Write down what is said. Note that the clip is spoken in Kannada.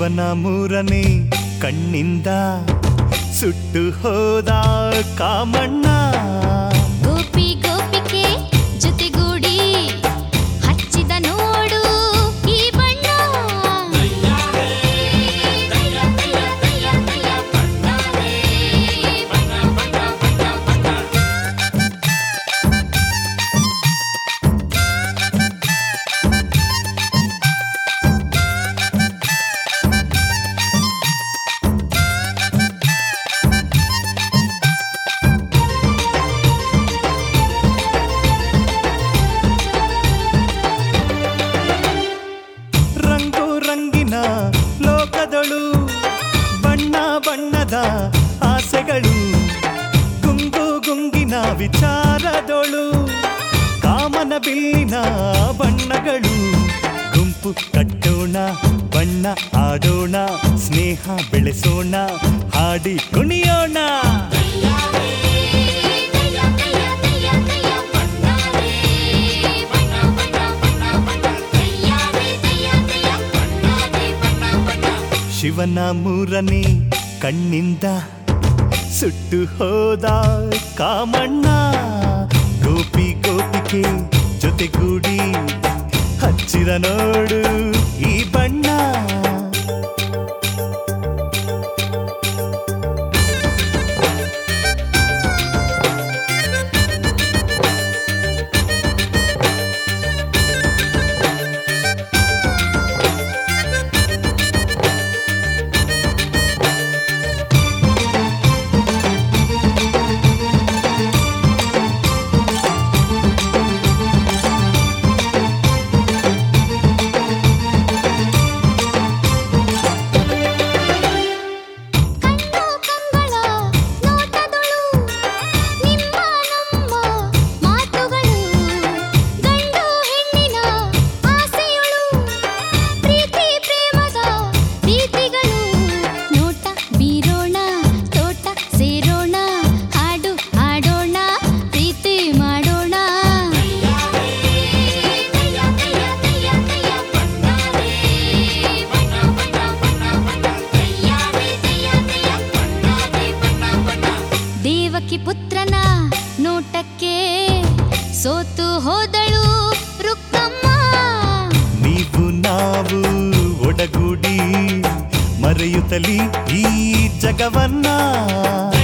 ಶಿವನ ಮೂರನೇ ಕಣ್ಣಿಂದ ಸುಟ್ಟು ಹೋದ ಕಾಮಣ್ಣ ಗೋಪಿ ಗೋಪಿಕೆ ಜೊತೆಗೂಡಿ ಹಚ್ಚಿದ ನೋಡು ಈ ಬಣ್ಣ ರಂಗು ರಂಗಿನ ಲೋಕದಳು ಬಣ್ಣ ಬಣ್ಣದ ಆಸೆಗಳು ಗುಂಗು ಗುಂಗಿನ ವಿಚಾರದೊಳು ಕಾಮನ ಬಿಲ್ಲಿನ ಬಣ್ಣಗಳು ಗುಂಪು ಕಟ್ಟೋಣ ಬಣ್ಣ ಆಡೋಣ ಸ್ನೇಹ ಬೆಳೆಸೋಣ ಹಾಡಿ ಕುಣಿಯೋಣ ಶಿವನ ಮೂರನೇ ಕಣ್ಣಿಂದ ಸುಟ್ಟು ಹೋದ ಕಾಮಣ್ಣ ಗೋಪಿ ಗೋಪಿಕೆ ಜೊತೆಗೂಡಿ ಹಚ್ಚಿರ ನೋಡು ಈ ಬಣ್ಣ ಕಣ್ಣು ಕಂಗಳ ನೋಟದೊಳು ನಿಮ್ಮ ನಮ್ಮ ಮಾತುಗಳು ಗಂಡು ಹೆಣ್ಣಿನ ಆಸೆಯೊಳು ಪ್ರೀತಿ ಪ್ರೇಮದ ಪ್ರೀತಿಗಳು ನೋಟ ಬೀರೋಣ ತೋಟ ಸೇರೋಣ ಹಾಡು ಹಾಡೋಣ ಪ್ರೀತಿ ಮಾಡೋಣ ದೇವಕಿ ಪುತ್ರನ ನೋಟಕ್ಕೆ ಸೋತು ಹೋದಳು ರುಕ್ಕಮ್ಮ ನೀವು ನಾವು ಒಡಗೂಡಿ ಮರೆಯುತ್ತಲಿ ಈ ಜಗವನ್ನ